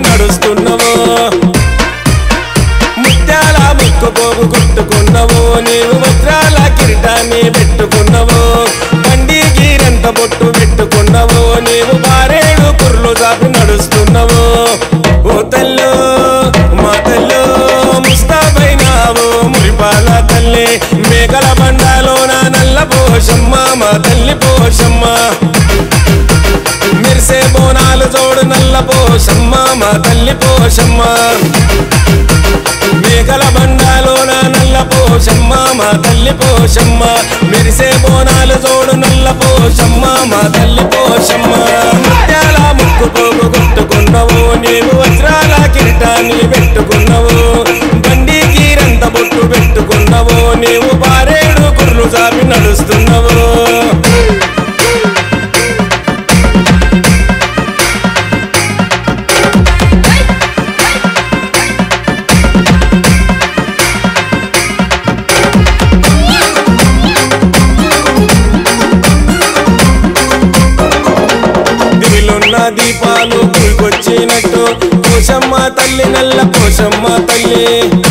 నడుస్తున్నావు ముత్యాల ముక్కు పోగు కొట్టుకున్నావు నీవు వజ్రాల కిరీటాన్ని పెట్టుకున్నావు బండి గీరంత బొట్టు పెట్టుకున్నావు నీవు బారేడు కుర్లు దాపి నడుస్తున్నావు ఓ తల్లు మా తల్లు ముస్తాబైనావు మురిపాల తల్లి మేకల బండాలో నా నల్ల పోషమ్మ మా తల్లి పోషమ్మ మెరిసే బోనాలు జోడు నల్ల పోషమ్మ మా తల్లి పోషమ్మ మేకల బండాలో నా నల్ల పోషమ్మ మా తల్లి పోషమ్మ మెరిసే బోనాలు జోడు నల్ల పోషమ్మ మా తల్లి పోషమ్మ ముత్యాల ముక్కు పోగు కొట్టుకున్నావు నీవు వజ్రాల కిరీటాన్ని పెట్టుకున్నావు బండి కీరంత బొట్టు పెట్టుకున్నావు నీవు బారేడు కుర్రు చాపి నడుస్తున్నావు దివిలున్న దీపాలు పూకొచ్చినట్టు కోశమ్మ తల్లి నల్ల కోశమ్మ తల్లి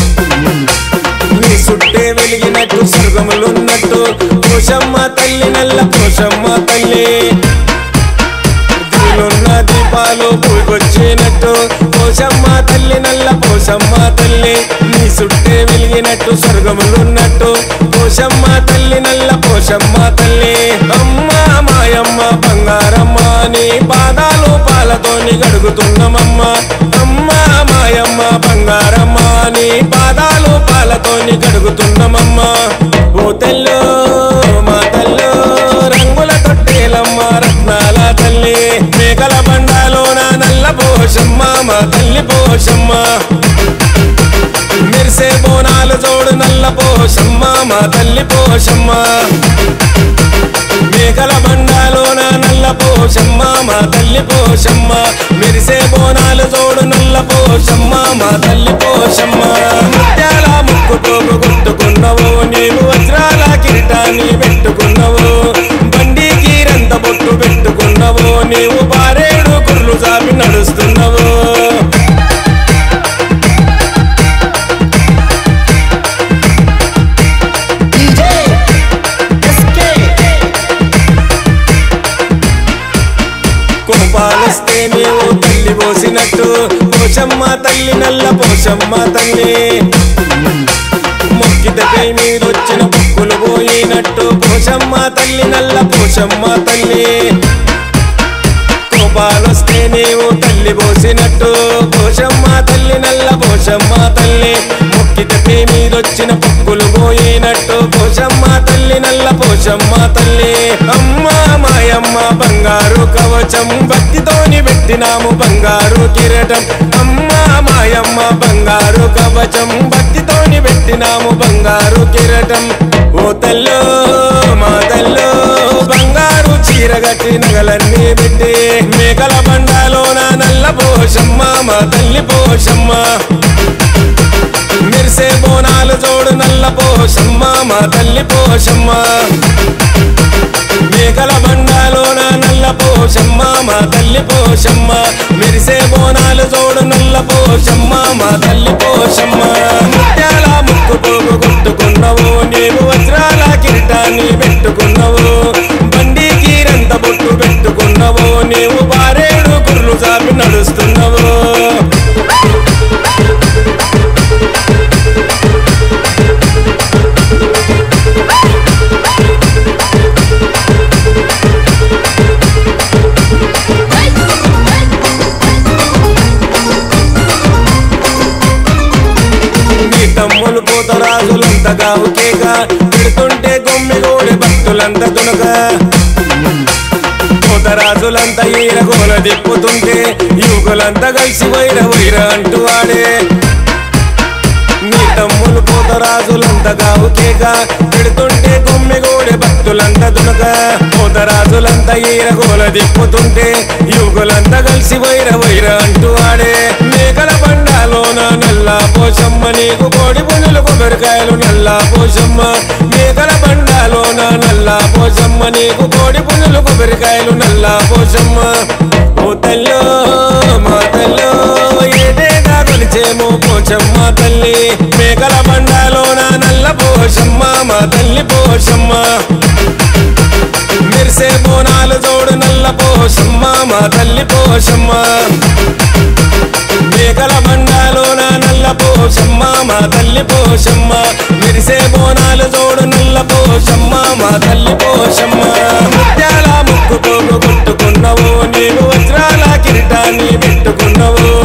నీ సుట్టే వెలిగినట్టు స్వర్గములున్నట్టు కోశమ్మ తల్లి నల్ల కోశమ్మ తల్లి దివిలున్న దీపాలు పూకొచ్చినట్టు కోశమ్మ తల్లి నల్ల కోశమ్మ తల్లి నీ సుట్టే వెలిగినట్టు స్వర్గములున్నట్టు కోశమ్మ తల్లి నల్ల కోశమ్మ తల్లి అమ్మ మాయమ్మ బంగారమ్మ నీ పాదాలు పాలతోని గడుగుతున్నామమ్మ అమ్మ మాయమ్మ బంగారమ్మ నీ పాదాలు పాలతోని గడుగుతున్నామమ్మ ఓ తెల్లు మా తెల్లు రంగుల తొట్టేలమ్మ రత్నాల తల్లి మేకల బండాలో నా నల్ల పోషమ్మ మా తల్లి పోషమ్మ మెరిసే బోనాలు జోడు నల్ల పోషమ్మ మా తల్లి పోషమ్మ మేకల బండాలో నా నల్ల పోషమ్మ మా తల్లి పోషమ్మ మెరిసే బోనాలు జోడు నల్ల పోషమ్మ మా తల్లి పోషమ్మ ముత్యాల ముక్కు పోగు కొట్టుకున్నావు నీవు వజ్రాల కిరీటాన్ని పెట్టుకున్నావు బండి కీరంత బొట్టు పెట్టుకున్నావు నీవు బారేడు కుర్లు చాపి నడుస్తున్నావు DJ SK కోపాలొస్తే నీవు తల్లి పోసినట్టు పోషమ్మ తల్లి నల్ల పోషమ్మ తల్లి మొక్కితపై మీదొచ్చిన పొక్కులు పోయినట్టు పోషమ్మ తల్లి నల్ల పోషమ్మ తల్లి కోపాలొస్తే నీవు తల్లి పోసినట్టు పోషమ్మ తల్లి నల్ల పోషమ్మ తల్లి మొక్కితపై మీదొచ్చిన పొక్కులు పోయినట్టు పోషమ్మ తల్లి నల్ల పోషమ్మ తల్లి అమ్మ మాయమ్మ బంగారు కవచం భక్తితోని పెట్టినాము బంగారు కిరీటం అమ్మ మాయమ్మ బంగారు కవచం భక్తితోని పెట్టినాము బంగారు కిరీటం ఓ తల్లు మా తల్లు బంగారు చీర కట్టి నగలన్నీ పెట్టి మేకల బండాలో నా నల్ల పోషమ్మ మా తల్లి పోషమ్మ మెరిసే బోనాలు జోడు నల్ల పోషమ్మ మా తల్లి పోషమ్మ మేకల బండాలో నా నల్ల పోషమ్మ మా తల్లి పోషమ్మ మెరిసే బోనాలు జోడు నల్ల పోషమ్మ మా తల్లి పోషమ్మ ముత్యాల ముక్కు పోగు కొట్టుకున్నావు నీవు వజ్రాల కిరీటాన్ని పెట్టుకున్నావు బండి కీరంత బొట్టు పెట్టుకున్నావు నీవు బారేడు కుర్లు చాపి నడుస్తున్నావు నీ తమ్ములు పోతరాజులంతా గావుకేక పెడుతుంటే గొమ్మి గోడి భక్తులంతా తునక పోతరాజులంతా ఈరగోల దిప్పుతుంటే యువకులంతా కలిసి వైర వైర అంటూ ఆడే నీ తమ్ములు పోతరాజులంతా గావుకేక పెడుతుంటే గొమ్మి గోడి భక్తులంతా తునక పోతరాజులంతా ఈరగోల దిప్పుతుంటే యువకులంతా కలిసి వైర వైర అంటూ ఆడే మేకల బండాలోన నల్ల పోషమ్మ నీకు కోడి పుంజులు కొబ్బరికాయలు నల్ల పోషమ్మ మేకల బండాలోన నల్ల పోషమ్మ నీకు కోడి పుంజులు కొబ్బరికాయలు నల్ల పోషమ్మ ఓ తల్లో మా తల్లో తల్లి మేకల బండాలోన నల్ల పోషమ్మ మా తల్లి పోషమ్మ మెరిసే బోనాలు జోడు నల్ల పోషమ్మ మా తల్లి పోషమ్మ మేకల బండాలోన నల్ల పోషమ్మ మా తల్లి పోషమ్మ మెరిసే బోనాలు జోడు నల్ల పోషమ్మ మా తల్లి పోషమ్మ ముత్యాల ముక్కు పోగు కొట్టుకున్నావు నీవు వజ్రాల కిరీటాన్ని పెట్టుకున్నావు